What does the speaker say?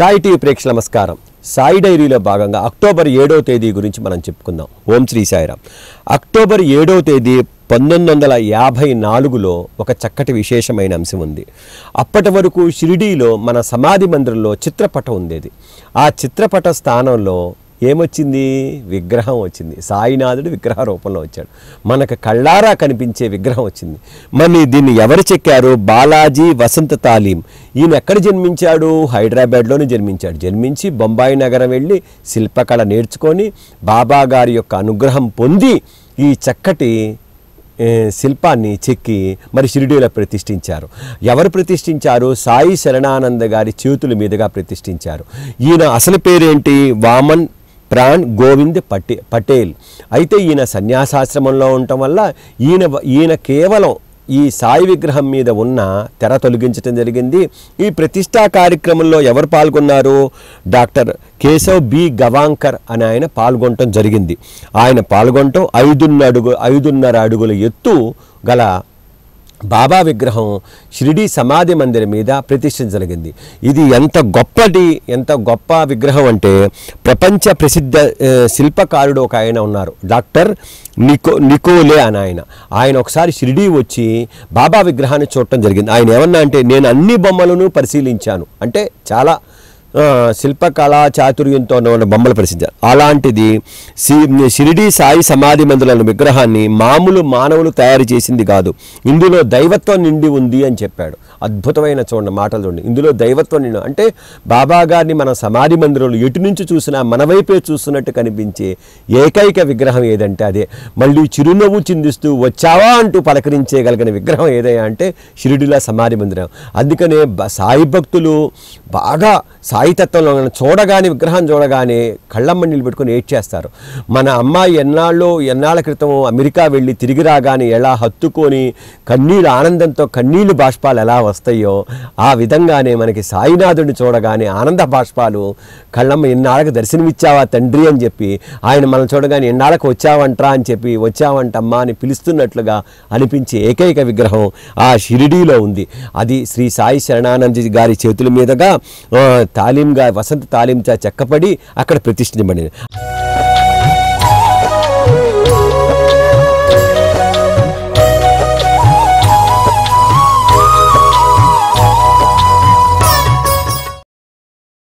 Sai TV ప్రేక్ష నమస్కారం సాయి డైరీలో భాగంగా అక్టోబర్ ఏడవ తేదీ గురించి మనం చెప్పుకుందాం ఓం శ్రీ సాయిరామ్ అక్టోబర్ ఏడవ తేదీ పంతొమ్మిది వందల యాభై నాలుగులో ఒక చక్కటి విశేషమైన అంశం ఉంది అప్పటి వరకు షిరిడీలో మన సమాధి మందిరంలో చిత్రపటం ఉండేది ఆ చిత్రపట స్థానంలో ఏమొచ్చింది విగ్రహం వచ్చింది సాయినాథుడు విగ్రహ రూపంలో వచ్చాడు మనకు కళ్ళారా కనిపించే విగ్రహం వచ్చింది మరి దీన్ని ఎవరు చెక్కారు బాలాజీ వసంత తాలీం ఈయన ఎక్కడ జన్మించాడు హైదరాబాద్లోనే జన్మించాడు జన్మించి బొంబాయి నగరం వెళ్ళి శిల్పకళ నేర్చుకొని బాబా గారి యొక్క అనుగ్రహం పొంది ఈ చక్కటి ఏ, శిల్పాన్ని చెక్కి మరి షిరిడీలో ప్రతిష్ఠించారు ఎవరు ప్రతిష్ఠించారు సాయి శరణానంద గారి చేతుల మీదుగా ప్రతిష్ఠించారు ఈయన అసలు పేరేంటి వామన్ ప్రాణ్ గోవింద్ పటే పటేల్ అయితే ఈయన సన్యాసాశ్రమంలో ఉండటం వల్ల ఈయన ఈయన కేవలం ఈ సాయి విగ్రహం మీద ఉన్న తెర తొలగించడం జరిగింది ఈ ప్రతిష్టా కార్యక్రమంలో ఎవరు పాల్గొన్నారు డాక్టర్ కేశవ్ బి గవాంకర్ అని ఆయన పాల్గొనటం జరిగింది ఆయన పాల్గొనటం ఐదున్న అడుగు ఐదున్నర అడుగుల ఎత్తు గల బాబా విగ్రహం షిరిడి సమాధి మందిరం మీద ప్రతిష్ఠ జరిగింది ఇది ఎంత గొప్పటి ఎంత గొప్ప విగ్రహం అంటే ప్రపంచ ప్రసిద్ధ ఆ, శిల్పకారుడు ఒక ఆయన ఉన్నారు డాక్టర్ నికో నికోలే అని ఆయన ఆయన ఒకసారి షిరిడి వచ్చి బాబా విగ్రహాన్ని చూడటం జరిగింది ఆయన ఏమన్నా అంటే నేను అన్ని బొమ్మలను పరిశీలించాను అంటే చాలా ఆ, శిల్పకళా చాతుర్యంతో ఉన్న బొమ్మలు పరిశీలించారు అలాంటిది సి- షిరిడి సాయి సమాధి మందుల విగ్రహాన్ని మామూలు మానవులు తయారు చేసింది కాదు ఇందులో దైవత్వం నిండి ఉంది అని చెప్పాడు అద్భుతమైన చూడండి మాటలు చూడండి ఇందులో దైవత్వం నిండి అంటే బాబా గారిని మన సమాధి మందిరంలో ఎటు నుంచి చూసినా మన వైపే చూస్తున్నట్టు కనిపించే ఏకైక విగ్రహం ఏదంటే అదే మళ్ళీ చిరునవ్వు చిందిస్తూ వచ్చావా అంటూ పలకరించేయగలిగిన విగ్రహం ఏదయ్యా అంటే షిరిడిలా సమాధి మందిరం అందుకనే బ- సాయి భక్తులు బాగా సాయితత్వంలో ఉన్న చూడగానే విగ్రహం చూడగానే కళ్ళమ్మ నీళ్ళు పెట్టుకొని ఏడ్చేస్తారు మన అమ్మాయి ఎన్నాళ్ళు ఎన్నాళ్ళ క్రితం అమెరికా వెళ్ళి తిరిగి రాగానే ఎలా హత్తుకొని కన్నీళ్ళు ఆనందంతో కన్నీళ్ళు బాష్పాలు ఎలా వస్తాయో ఆ విధంగానే మనకి సాయినాథుడిని చూడగానే ఆనంద బాష్పాలు కళ్ళమ్మ ఎన్నాళ్ళకి దర్శనమిచ్చావా తండ్రి అని చెప్పి ఆయన మనం చూడగానే ఎన్నాళ్ళకి వచ్చావంట్రా అని చెప్పి వచ్చావంటమ్మా అని పిలుస్తున్నట్లుగా అనిపించే ఏకైక విగ్రహం ఆ షిరిడీలో ఉంది అది శ్రీ సాయి శరణానంద గారి చేతుల మీదుగా ఆ, తాలీంగా వసంత తాలీంచా చెక్కపడి అక్కడ ప్రతిష్ఠించబడింది